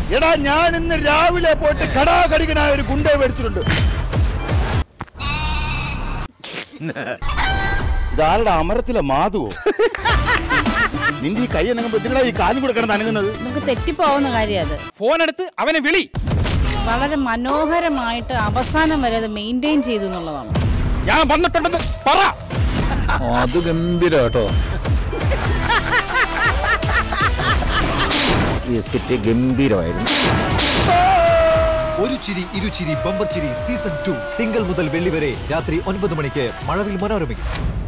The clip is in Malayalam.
എടാ ഞാൻ ഇന്ന് രാവിലെ പോയിട്ട് കടാകടികനായ ഒരു ഗുണ്ടയെ മേടിച്ചിട്ടുണ്ട് ഇതാരുടെ അമരത്തിലെ മാധുവോ നിന്റെ ഈ കൈ അനങ്ങുമ്പോ ഇതിനാ ഈ കാലും കൂടെ കിടന്ന് അനങ്ങുന്നത് നമുക്ക് തെറ്റിപ്പോവുന്ന കാര്യം അത് ഫോൺ എടുത്ത് അവനെ വിളി വളരെ മനോഹരമായിട്ട് അവസാനം വരെ അത് മെയിൻറ്റെയിൻ ചെയ്തു എന്നുള്ളതാണ് ഞാൻ വന്നിട്ടുണ്ടെന്ന് പറ അത് ഗംഭീര കേട്ടോ ഈ സ്കിറ്റ് ഗംഭീരമായിരുന്നു ഒരു ചിരി ഇരുചിരി ബമ്പർ ചിരി സീസൺ ടു തിങ്കൾ മുതൽ വെള്ളി വരെ രാത്രി ഒൻപത് മണിക്ക് മഴവിൽ മനോരമയ്ക്ക്